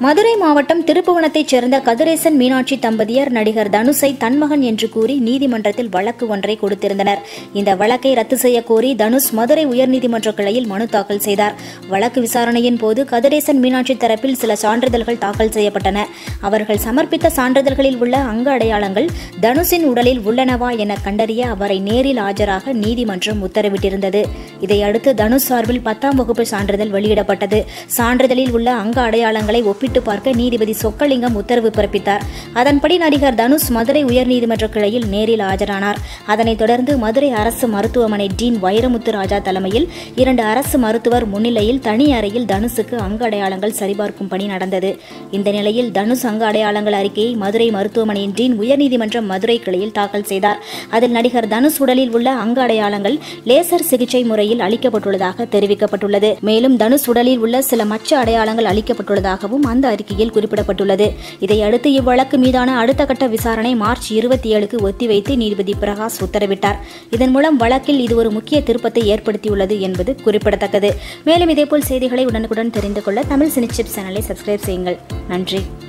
மதுரை மாவட்டம் திருப்புவனத்தைச் சேர்ந்த கதிரேசன் மீனாட்சி தம்பதியர் நடிகர் தனுஷை தன்மகன் என்று கூறி நீதிமன்றத்தில் வழக்கு ஒன்றை கொடுத்திருந்தனர் இந்த வழக்கை ரத்து செய்ய கோரி தனுஷ் மதுரை உயர்நீதிமன்ற கிளையில் மனு தாக்கல் செய்தார் வழக்கு விசாரணையின் போது கதிரேசன் மீனாட்சி தரப்பில் சில சான்றிதழ்கள் தாக்கல் செய்யப்பட்டன அவர்கள் சமர்ப்பித்த சான்றிதழ்களில் உள்ள அங்க அடையாளங்கள் தனுஷின் உடலில் உள்ளனவா என கண்டறிய அவரை நேரில் ஆஜராக நீதிமன்றம் உத்தரவிட்டிருந்தது இதையடுத்து தனுஷ் சார்பில் பத்தாம் வகுப்பு சான்றிதழ் வெளியிடப்பட்டது சான்றிதழில் உள்ள அங்க அடையாளங்களை ஒப்பிட்டு பார்க்க நீதிபதி சொக்கலிங்கம் உத்தரவு பிறப்பித்தார் அதன்படி நடிகர் தனுஷ் மதுரை உயர்நீதிமன்ற கிளையில் நேரில் ஆஜரானார் அதனைத் தொடர்ந்து மதுரை அரசு மருத்துவமனை டீன் வைரமுத்து ராஜா தலைமையில் இரண்டு அரசு மருத்துவர் முன்னிலையில் தனி அறையில் தனுஷுக்கு அங்க அடையாளங்கள் சரிபார்க்கும் பணி நடந்தது இந்த நிலையில் தனுஷ் அங்க அடையாளங்கள் அறிக்கையை மதுரை மருத்துவமனையின் டீன் உயர்நீதிமன்ற மதுரை கிளையில் தாக்கல் செய்தார் அதில் நடிகர் தனுஷ் உடலில் உள்ள அங்க அடையாளங்கள் லேசர் சிகிச்சை முறையில் அளிக்கப்பட்டுள்ளதாக தெரிவிக்கப்பட்டுள்ளது மேலும் தனுஷ் உடலில் உள்ள சில மச்ச அடையாளங்கள் அளிக்கப்பட்டுள்ளதாகவும் அந்த அறிக்கையில் குறிப்பிடப்பட்டுள்ளது இதையடுத்து இவ்வழக்கு மீதான அடுத்த கட்ட விசாரணை மார்ச் இருபத்தி ஏழுக்கு ஒத்திவைத்து நீதிபதி பிரகாஷ் உத்தரவிட்டார் இதன் மூலம் வழக்கில் இது ஒரு முக்கிய திருப்பத்தை ஏற்படுத்தியுள்ளது என்பது குறிப்பிடத்தக்கது மேலும் இதேபோல் செய்திகளை உடனுக்குடன் தெரிந்து கொள்ள தமிழ் சினிச்சிப் சேனலை சப்ஸ்கிரைப் செய்யுங்கள் நன்றி